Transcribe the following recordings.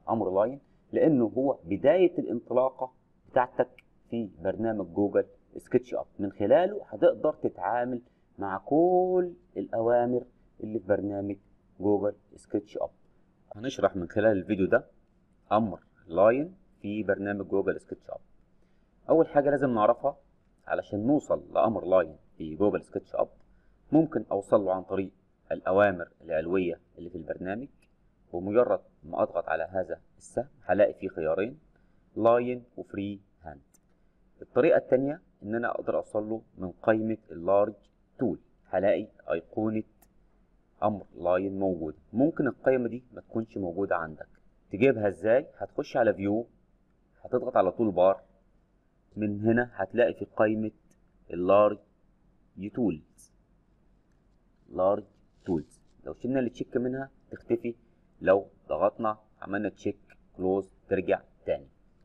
امر لاين لانه هو بدايه الانطلاقه بتاعتك في برنامج جوجل سكتش اب من خلاله هتقدر تتعامل مع كل الاوامر اللي في برنامج جوجل سكتش اب هنشرح من خلال الفيديو ده امر لاين في برنامج جوجل سكتش اب اول حاجه لازم نعرفها علشان نوصل لامر لاين في جوجل سكتش اب ممكن اوصل له عن طريق الاوامر العلويه اللي في البرنامج بمجرد ما اضغط على هذا السهم هلاقي فيه خيارين لاين وفري هاند الطريقه الثانيه ان انا اقدر اوصل له من قائمه اللارج تول هلاقي ايقونه امر لاين موجوده ممكن القائمه دي ما تكونش موجوده عندك تجيبها ازاي هتخش على فيو هتضغط على طول بار من هنا هتلاقي في قائمه اللارج تولز لارج تولز لو شلنا التشيك منها تختفي لو ضغطنا عملنا تشيك كلوز ترجع تاني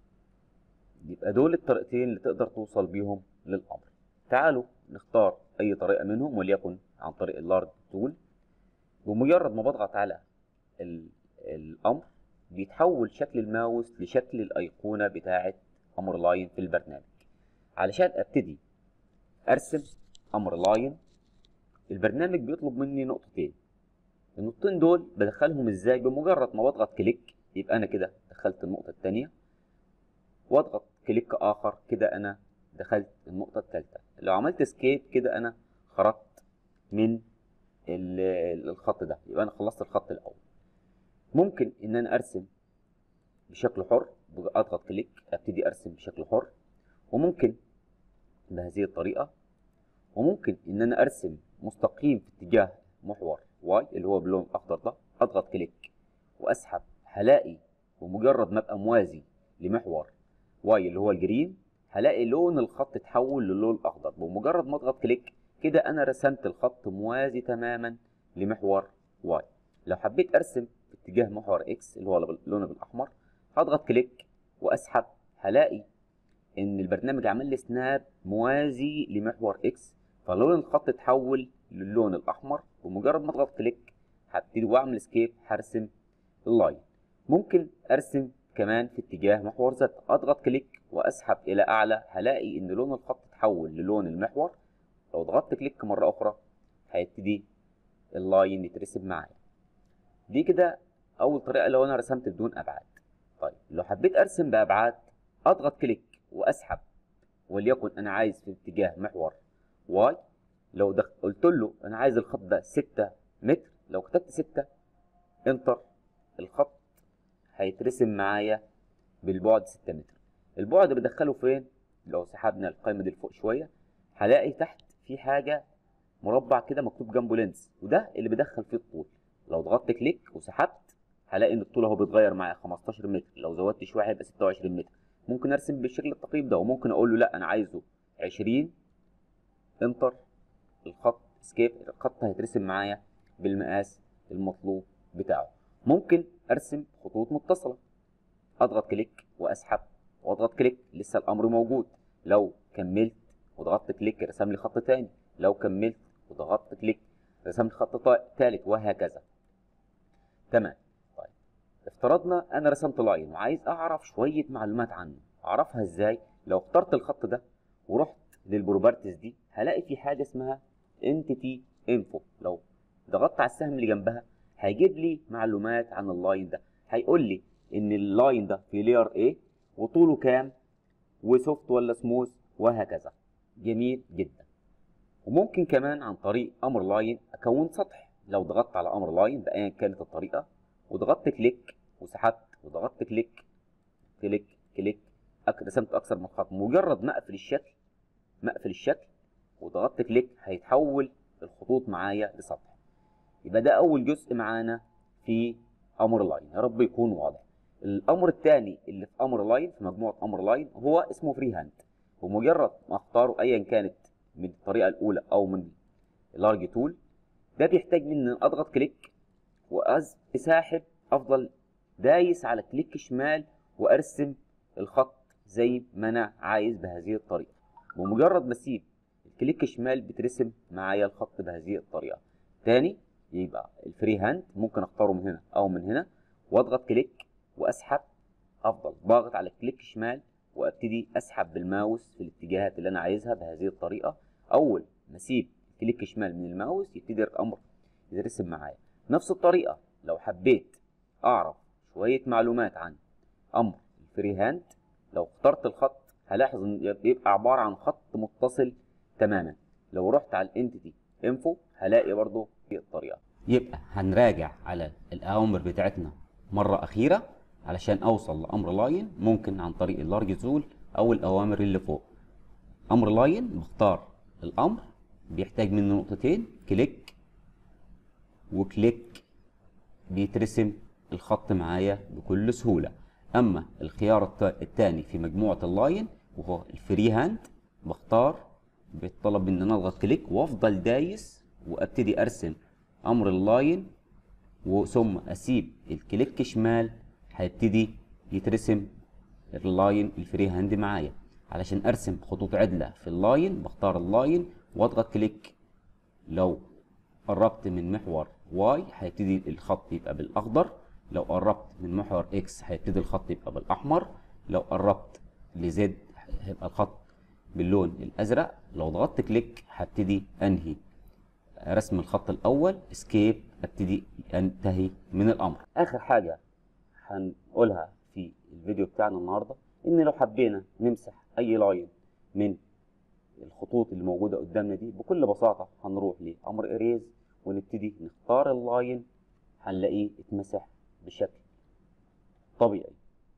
يبقى دول الطريقتين اللي تقدر توصل بيهم للامر تعالوا نختار اي طريقه منهم وليكن عن طريق اللارج تول بمجرد ما بضغط على الامر بيتحول شكل الماوس لشكل الايقونه بتاعه امر لاين في البرنامج علشان ابتدي ارسم امر لاين البرنامج بيطلب مني نقطتين النقطتين دول بدخلهم ازاي بمجرد ما بضغط كليك يبقى انا كده دخلت النقطه الثانيه واضغط كليك اخر كده انا دخلت النقطه الثالثه لو عملت سكيب كده انا خرجت من الخط ده يبقى انا خلصت الخط الاول ممكن ان انا ارسم بشكل حر اضغط كليك ابتدي ارسم بشكل حر وممكن بهذه الطريقه وممكن ان انا ارسم مستقيم في اتجاه محور واي اللي هو باللون الاخضر ده اضغط كليك واسحب هلاقي بمجرد ما ابقى موازي لمحور واي اللي هو الجرين هلاقي لون الخط اتحول للون الاخضر بمجرد ما اضغط كليك كده انا رسمت الخط موازي تماما لمحور واي لو حبيت ارسم في اتجاه محور اكس اللي هو اللون بالاحمر هضغط كليك واسحب هلاقي ان البرنامج عمل لي سناب موازي لمحور اكس فلون الخط اتحول للون الاحمر بمجرد ما اضغط كليك هبتدي واعمل سكيب هرسم اللاين ممكن ارسم كمان في اتجاه محور زد اضغط كليك واسحب الى اعلى هلاقي ان لون الخط اتحول للون المحور لو ضغطت كليك مره اخرى هيبتدي اللاين يترسم معايا دي كده اول طريقه لو انا رسمت بدون ابعاد طيب لو حبيت ارسم بابعاد اضغط كليك واسحب وليكن انا عايز في اتجاه محور واي لو دخ... قلت له انا عايز الخط ده 6 متر لو كتبت 6 انتر الخط هيترسم معايا بالبعد 6 متر البعد بدخله فين لو سحبنا القائمه دي لفوق شويه هلاقي تحت في حاجه مربع كده مكتوب جنبه لينس وده اللي بدخل فيه الطول لو ضغطت كليك وسحبت هلاقي ان الطول اهو بيتغير معايا 15 متر لو زودت شويه هيبقى 26 متر ممكن ارسم بالشكل التقريب ده وممكن اقول له لا انا عايزه 20 انتر الخط سكيب الخط هيترسم معايا بالمقاس المطلوب بتاعه ممكن ارسم خطوط متصله اضغط كليك واسحب واضغط كليك لسه الامر موجود لو كملت وضغطت كليك رسم لي خط تاني لو كملت وضغطت كليك رسم لي خط تالت وهكذا تمام طيب افترضنا انا رسمت لاين وعايز اعرف شويه معلومات عنه اعرفها ازاي لو اخترت الخط ده ورحت للبروبرتيز دي هلاقي في حاجه اسمها entity info لو ضغطت على السهم اللي جنبها هيجيب لي معلومات عن اللاين ده هيقول لي ان اللاين ده في لير A وطوله كام وسوفت ولا سموث وهكذا جميل جدا وممكن كمان عن طريق امر لاين اكون سطح لو ضغطت على امر لاين بايا كانت الطريقه وضغطت كليك وسحبت وضغطت كليك كليك كليك رسمت اكثر من خط مجرد ما اقفل الشكل ما اقفل الشكل وضغطت كليك هيتحول الخطوط معايا لسطح يبقى ده اول جزء معانا في امر لاين يا رب يكون واضح الامر الثاني اللي في امر لاين في مجموعه امر لاين هو اسمه فري هاند ومجرد ما اختاره ايا كانت من الطريقه الاولى او من لارج تول ده بيحتاج مني ان اضغط كليك واسحب افضل دايس على كليك شمال وارسم الخط زي ما انا عايز بهذه الطريقه بمجرد ما اسيب الكليك شمال بترسم معايا الخط بهذه الطريقه تاني يبقى الفري هاند ممكن اختاره من هنا او من هنا واضغط كليك واسحب افضل ضاغط على كليك شمال وابتدي اسحب بالماوس في الاتجاهات اللي انا عايزها بهذه الطريقه اول ما اسيب كليك شمال من الماوس يبتدي الامر يترسم معايا نفس الطريقه لو حبيت اعرف شويه معلومات عن امر الفري هاند لو اخترت الخط هلاحظ ان بيبقى عباره عن خط متصل تماما لو رحت على الانتيتي انفو هلاقي برضو في الطريقه يبقى هنراجع على الاوامر بتاعتنا مره اخيره علشان اوصل لامر لاين ممكن عن طريق اللارج زول او الاوامر اللي فوق امر لاين بختار الامر بيحتاج منه نقطتين كليك وكليك بيترسم الخط معايا بكل سهوله اما الخيار الثاني في مجموعه اللاين وهو الفري هاند بختار بيطلب ان انا اضغط كليك وافضل دايس وابتدي ارسم امر اللاين وثم اسيب الكليك شمال هيبتدي يترسم اللاين الفري هاند معايا علشان ارسم خطوط عدله في اللاين بختار اللاين واضغط كليك لو قربت من محور واي هيبتدي الخط يبقى بالاخضر لو قربت من محور اكس هيبتدي الخط يبقى بالاحمر لو قربت لزد هيبقى الخط باللون الازرق لو ضغطت كليك هبتدي انهي رسم الخط الاول اسكيب ابتدي انتهي من الامر اخر حاجه هنقولها في الفيديو بتاعنا النهارده ان لو حبينا نمسح اي لاين من الخطوط اللي موجوده قدامنا دي بكل بساطه هنروح لامر اريز ونبتدي نختار اللاين هنلاقيه اتمسح بشكل طبيعي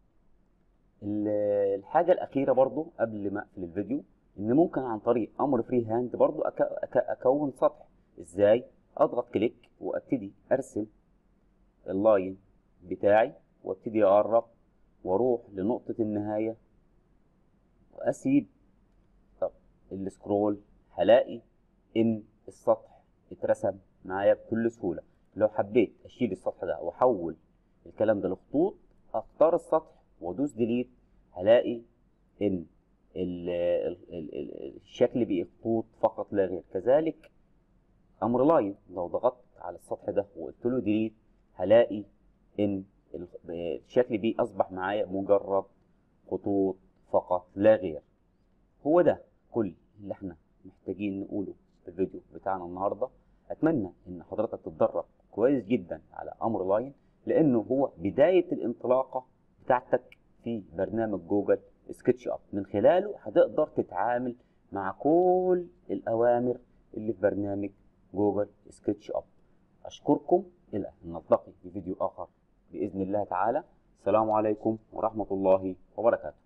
الحاجه الاخيره برضو قبل ما اقفل الفيديو ان ممكن عن طريق امر فري هاند برضو أك... أك... اكون سطح ازاي اضغط كليك وابتدي ارسم اللاين بتاعي وابتدي اقرب واروح لنقطة النهاية واسيب طب السكرول هلاقي ان السطح اترسم معايا بكل سهولة لو حبيت اشيل السطح ده واحول الكلام ده لخطوط اختار السطح وادوس ديليت هلاقي ان الشكل بقى خطوط فقط لا غير كذلك امر لاين لو ضغطت على السطح ده وقلت له ديليت هلاقي ان الشكل بيه اصبح معايا مجرد خطوط فقط لا غير هو ده كل اللي احنا محتاجين نقوله في الفيديو بتاعنا النهارده اتمنى ان حضرتك تتدرب كويس جدا على امر لاين لانه هو بدايه الانطلاقه بتاعتك في برنامج جوجل سكتش اب من خلاله هتقدر تتعامل مع كل الاوامر اللي في برنامج جوجل سكتش اب اشكركم الى ان نلتقي في فيديو اخر باذن الله تعالى السلام عليكم ورحمه الله وبركاته